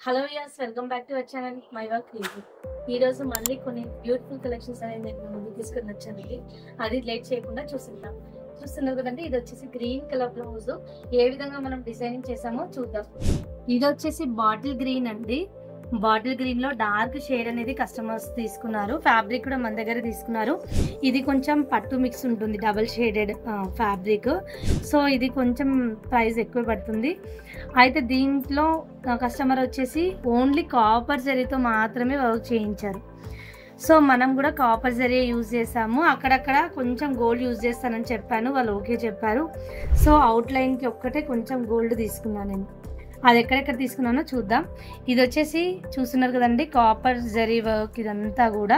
hello yes welcome back to our channel my work creative ఈ రోజు మళ్ళీ కొన్ని బ్యూటిఫుల్ కలెక్షన్స్ అనేది నేను ముందుకు తీసుకుని వచ్చానండి అది లేట్ చేయకుండా చూసిద్దాం చూస్తున్నారు కదండి ఇది వచ్చేసి గ్రీన్ కలర్ బ్లౌజ్ ఏ విధంగా మనం డిజైనింగ్ చేసామో చూద్దాం ఇది వచ్చేసి బాటిల్ గ్రీన్ అండి బాటిల్ గ్రీన్ లో డార్క్ షేడ్ అనేది కస్టమర్స్ తీసుకున్నారు ఫ్యాబ్రిక్ కూడా మన దగ్గర తీసుకున్నారు ఇది కొంచెం పట్టు మిక్స్ ఉంటుంది డబల్ షేడెడ్ ఫ్యాబ్రిక్ సో ఇది కొంచెం ప్రైస్ ఎక్కువ పడుతుంది అయితే దీంట్లో కస్టమర్ వచ్చేసి ఓన్లీ కాపర్ జరీతో మాత్రమే వర్క్ చేయించారు సో మనం కూడా కాపర్ జరీ యూజ్ చేసాము అక్కడక్కడ కొంచెం గోల్డ్ యూజ్ చేస్తానని చెప్పాను వాళ్ళు ఓకే చెప్పారు సో అవుట్లైన్కి ఒక్కటే కొంచెం గోల్డ్ తీసుకున్నాను నేను అది ఎక్కడెక్కడ తీసుకున్నానో చూద్దాం ఇది వచ్చేసి చూస్తున్నారు కదండి కాపర్ జరీ వర్క్ ఇదంతా కూడా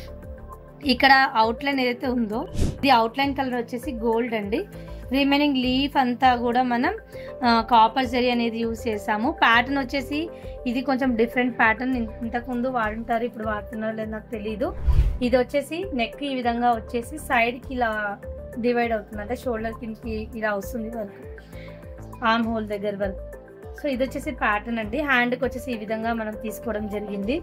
ఇక్కడ అవుట్లైన్ ఏదైతే ఉందో ఇది అవుట్లైన్ కలర్ వచ్చేసి గోల్డ్ అండి రిమైనింగ్ లీఫ్ అంతా కూడా మనం కాపర్ జరీ అనేది యూస్ చేసాము ప్యాటర్న్ వచ్చేసి ఇది కొంచెం డిఫరెంట్ ప్యాటర్న్ ఇంతకుముందు వాడుంటారు ఇప్పుడు వాడుతున్నారో లేదో నాకు తెలియదు ఇది వచ్చేసి నెక్ ఈ విధంగా వచ్చేసి సైడ్కి ఇలా డివైడ్ అవుతుంది అంటే షోల్డర్ కిందకి ఇలా వస్తుంది వర్క్ ఆర్మ్ హోల్ దగ్గర వరకు సో ఇది వచ్చేసి ప్యాటర్న్ అండి హ్యాండ్కి వచ్చేసి ఈ విధంగా మనం తీసుకోవడం జరిగింది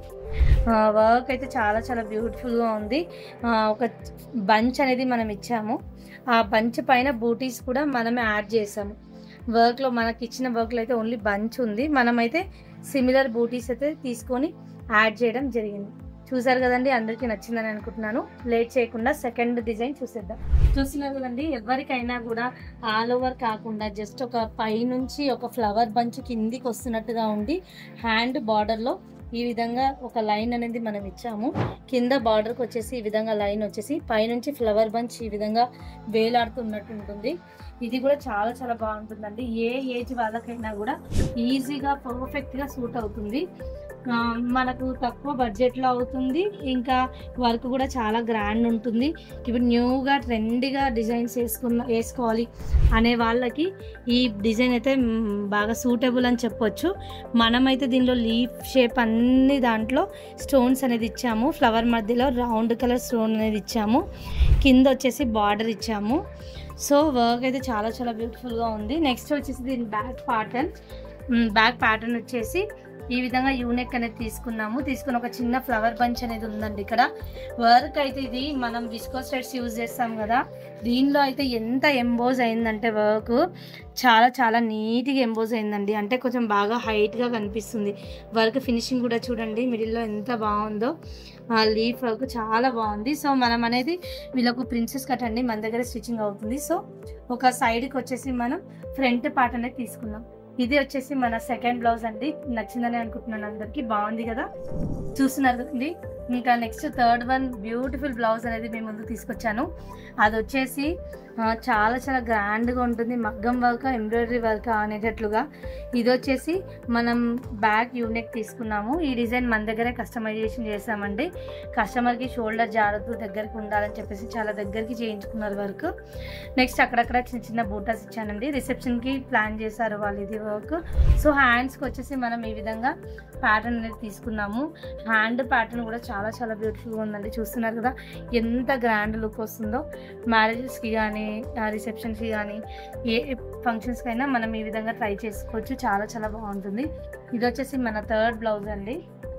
వర్క్ అయితే చాలా చాలా బ్యూటిఫుల్గా ఉంది ఆ, ఒక బంచ్ అనేది మనం ఇచ్చాము ఆ బంచ్ పైన బూటీస్ కూడా మనమే యాడ్ చేసాము వర్క్లో మనకి ఇచ్చిన వర్క్లో అయితే ఓన్లీ బంచ్ ఉంది మనమైతే సిమిలర్ బూటీస్ అయితే తీసుకొని యాడ్ చేయడం జరిగింది చూసారు కదండి అందరికీ నచ్చిందని అనుకుంటున్నాను లేట్ చేయకుండా సెకండ్ డిజైన్ చూసేద్దాం చూస్తున్నారు కదండి ఎవరికైనా కూడా ఆల్ ఓవర్ కాకుండా జస్ట్ ఒక పై నుంచి ఒక ఫ్లవర్ బంచ్ కిందికి వస్తున్నట్టుగా ఉండి హ్యాండ్ బార్డర్లో ఈ విధంగా ఒక లైన్ అనేది మనం ఇచ్చాము కింద బార్డర్కి వచ్చేసి ఈ విధంగా లైన్ వచ్చేసి పైనుంచి ఫ్లవర్ బంచ్ ఈ విధంగా వేలాడుతున్నట్టు ఉంటుంది ఇది కూడా చాలా చాలా బాగుంటుందండి ఏ ఏజ్ వాళ్ళకైనా కూడా ఈజీగా పర్ఫెక్ట్గా సూట్ అవుతుంది ఆ, మనకు తక్కువ బడ్జెట్లో అవుతుంది ఇంకా వర్క్ కూడా చాలా గ్రాండ్ ఉంటుంది ఇప్పుడు న్యూగా ట్రెండీగా డిజైన్స్ వేసుకున్న వేసుకోవాలి అనే వాళ్ళకి ఈ డిజైన్ అయితే మ్, బాగా సూటబుల్ అని చెప్పొచ్చు మనమైతే దీనిలో లీఫ్ షేప్ అన్ని దాంట్లో స్టోన్స్ అనేది ఇచ్చాము ఫ్లవర్ మధ్యలో రౌండ్ కలర్ స్టోన్ అనేది ఇచ్చాము కింద వచ్చేసి బార్డర్ ఇచ్చాము సో వర్క్ అయితే చాలా చాలా బ్యూటిఫుల్గా ఉంది నెక్స్ట్ వచ్చేసి దీని బ్యాక్ ప్యాటర్న్ బ్యాక్ ప్యాటర్న్ వచ్చేసి ఈ విధంగా యూనెక్ అనేది తీసుకున్నాము తీసుకుని ఒక చిన్న ఫ్లవర్ బంచ్ అనేది ఉందండి ఇక్కడ వర్క్ అయితే ఇది మనం విస్కో స్టెట్స్ యూజ్ చేస్తాం కదా దీనిలో అయితే ఎంత ఎంబోజ్ అయిందంటే వర్క్ చాలా చాలా నీట్గా ఎంబోజ్ అయిందండి అంటే కొంచెం బాగా హైట్గా కనిపిస్తుంది వర్క్ ఫినిషింగ్ కూడా చూడండి మిడిల్లో ఎంత బాగుందో ఆ లీఫ్ వర్క్ చాలా బాగుంది సో మనం అనేది వీళ్ళకు ప్రిన్సెస్ కట్ అండి మన దగ్గర స్టిచ్చింగ్ అవుతుంది సో ఒక సైడ్కి వచ్చేసి మనం ఫ్రంట్ పార్ట్ అనేది తీసుకున్నాం ఇది వచ్చేసి మన సెకండ్ బ్లౌజ్ అండి నచ్చిందని అనుకుంటున్నాను అందరికి బాగుంది కదా చూస్తున్నారు కదండి ఇంకా next third one beautiful blouse అనేది మేము ముందు తీసుకొచ్చాను అది వచ్చేసి ఆ, చాలా చాలా గ్రాండ్గా ఉంటుంది మగ్గం వర్క్ ఎంబ్రాయిడరీ వర్క్ అనేటట్లుగా ఇది వచ్చేసి మనం బ్యాక్ యూనిక్ తీసుకున్నాము ఈ డిజైన్ మన దగ్గరే కస్టమైజేషన్ చేసామండి కస్టమర్కి షోల్డర్ జాగ్రత్త దగ్గరికి ఉండాలని చెప్పేసి చాలా దగ్గరికి చేయించుకున్నారు వర్క్ నెక్స్ట్ అక్కడక్కడ చిన్న చిన్న బూటాస్ ఇచ్చానండి రిసెప్షన్కి ప్లాన్ చేశారు వాళ్ళు ఇది వర్క్ సో హ్యాండ్స్కి వచ్చేసి మనం ఈ విధంగా ప్యాటర్న్ అనేది తీసుకున్నాము హ్యాండ్ ప్యాటర్న్ కూడా చాలా చాలా బ్యూటిఫుల్గా ఉందండి చూస్తున్నారు కదా ఎంత గ్రాండ్ లుక్ వస్తుందో మ్యారేజెస్కి కానీ రిసెప్షన్స్కి కానీ ఏ ఫంక్షన్స్కి అయినా మనం ఈ విధంగా ట్రై చేసుకోవచ్చు చాలా చాలా బాగుంటుంది ఇది వచ్చేసి మన థర్డ్ బ్లౌజ్ అండి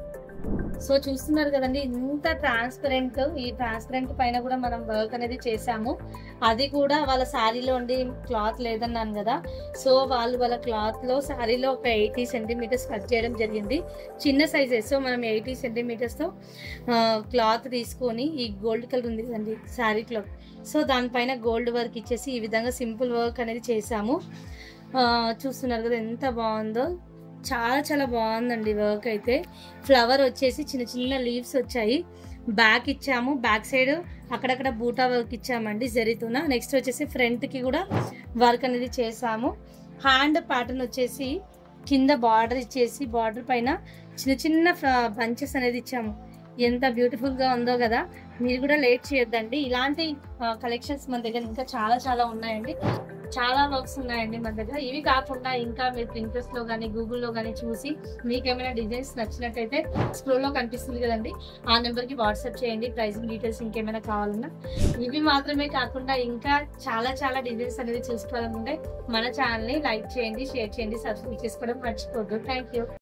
సో చూస్తున్నారు కదండి ఇంత ట్రాన్స్పరెంట్ ఈ ట్రాన్స్పరెంట్ పైన కూడా మనం వర్క్ అనేది చేసాము అది కూడా వాళ్ళ శారీలో ఉండి క్లాత్ లేదన్నాను కదా సో వాళ్ళు వాళ్ళ క్లాత్లో శారీలో ఒక ఎయిటీ సెంటీమీటర్స్ కట్ చేయడం జరిగింది చిన్న సైజెస్ సో మనం ఎయిటీ సెంటీమీటర్స్తో క్లాత్ తీసుకొని ఈ గోల్డ్ కలర్ ఉంది కదండి శారీ క్లాత్ సో దానిపైన గోల్డ్ వర్క్ ఇచ్చేసి ఈ విధంగా సింపుల్ వర్క్ అనేది చేసాము ఆ, చూస్తున్నారు కదా ఎంత బాగుందో చాలా చాలా బాగుందండి వర్క్ అయితే ఫ్లవర్ వచ్చేసి చిన్న చిన్న లీవ్స్ వచ్చాయి బ్యాక్ ఇచ్చాము బ్యాక్ సైడ్ అక్కడక్కడ బూటా వర్క్ ఇచ్చామండి జరీతోన నెక్స్ట్ వచ్చేసి ఫ్రంట్కి కూడా వర్క్ అనేది చేసాము హ్యాండ్ ప్యాటర్న్ వచ్చేసి కింద బార్డర్ ఇచ్చేసి బార్డర్ పైన చిన్న చిన్న బంచెస్ అనేది ఇచ్చాము ఎంత బ్యూటిఫుల్గా ఉందో కదా మీరు కూడా లేట్ చేయొద్దండి ఇలాంటి కలెక్షన్స్ మన దగ్గర ఇంకా చాలా చాలా ఉన్నాయండి చాలా వర్క్స్ ఉన్నాయండి మన దగ్గర ఇవి కాకుండా ఇంకా మీరు Pinterest లో కానీ గూగుల్లో కానీ చూసి మీకు ఏమైనా డిజైన్స్ నచ్చినట్టయితే స్క్రోల్ లో కనిపిస్తుంది కదండి ఆ నెంబర్కి వాట్సాప్ చేయండి ప్రైసింగ్ డీటెయిల్స్ ఇంకేమైనా కావాలన్నా ఇవి మాత్రమే కాకుండా ఇంకా చాలా చాలా డిజైన్స్ అనేది చూసుకోవాలనుకుంటే మన ఛానల్ని లైక్ చేయండి షేర్ చేయండి సబ్స్క్రైబ్ చేసుకోవడం మర్చిపోద్దు థ్యాంక్ యూ